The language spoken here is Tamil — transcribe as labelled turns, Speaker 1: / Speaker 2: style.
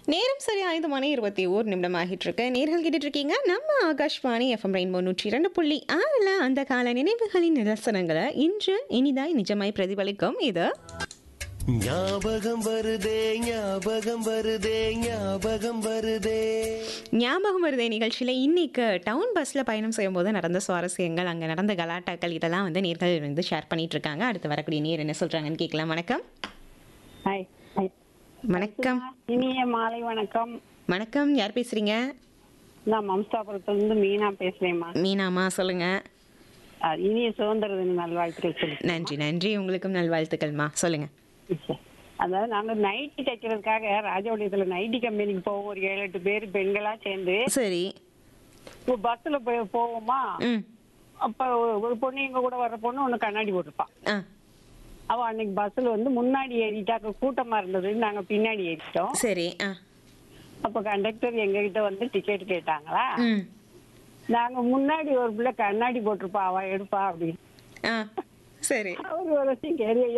Speaker 1: நேரம் சரி ஐந்து மணி இருபத்தி ஓர் நிமிடம் ஆகிட்டு இருக்கு நேர்கள் கேட்டுட்டு இருக்கீங்க நம்ம ஆகாஷ்வாணி எஃப்எம் ரெயின்போ நூற்றி இரண்டு புள்ளி ஆறில் அந்த கால நினைவுகளின் நிதர்சனங்களை இன்று இனிதாய் நிஜமாய் பிரதிபலிக்கும் இது
Speaker 2: ஞாபகம் வருதே ஞாபகம் வருதே ஞாபகம் வருதே
Speaker 1: ஞாபகம் வருதே நிகழ்ச்சியில் இன்னைக்கு டவுன் பஸ்ஸில் பயணம் செய்யும்போது நடந்த சுவாரஸ்யங்கள் அங்கே நடந்த கலாட்டாக்கள் இதெல்லாம் வந்து நேர்கள் வந்து ஷேர் பண்ணிட்டு இருக்காங்க அடுத்து வரக்கூடிய நேர் என்ன சொல்றாங்கன்னு கேட்கலாம் வணக்கம்
Speaker 3: ஹாய் ஹாய்
Speaker 1: வணக்கம்
Speaker 3: இனிய மாலை வணக்கம்
Speaker 1: வணக்கம் யார் பேசுறீங்க
Speaker 3: நான் மம்சாபுரத்துல இருந்து மீனா பேசுறேம்மா
Speaker 1: மீனாமா சொல்லுங்க
Speaker 3: அஹ் இனிய சுதந்திர தின நல்வாழ்த்துக்கள் சொல்லி
Speaker 1: நன்றி நன்றி உங்களுக்கும் நல்வாழ்த்துக்கள்மா சொல்லுங்க
Speaker 3: அதாவது நாங்க நைட்டி தைக்கிறதுக்காக ராஜபாளையத்துல நைட்டி கம்பெனிக்கு போவோம் ஒரு ஏழு எட்டு பேர் பெண்களா சேர்ந்து
Speaker 1: சரி
Speaker 3: இப்போ பஸ்ல போய் போவோமா
Speaker 1: ம்
Speaker 3: அப்ப ஒரு- ஒரு பொண்ணு எங்க கூட வர்ற பொண்ணு ஒண்ணு கண்ணாடி போட்டிருப்பான்
Speaker 1: ஆ
Speaker 3: அவ அன்னைக்கு பஸ்ல வந்து முன்னாடி ஏறிட்டாக்க கூட்டமா இருந்தது நாங்க பின்னாடி ஏறிட்டோம்
Speaker 1: சரி ஆ
Speaker 3: அப்ப கண்டக்டர் எங்க கிட்ட வந்து டிக்கெட் கேட்டாங்களா
Speaker 1: ம்
Speaker 3: நாங்க முன்னாடி ஒரு பிள்ளை கண்ணாடி போட்டிருப்பா அவ எடுப்பா அப்படின்னு
Speaker 1: ஆ சரி
Speaker 3: அவர் ஒரு வருஷம் கேள்வி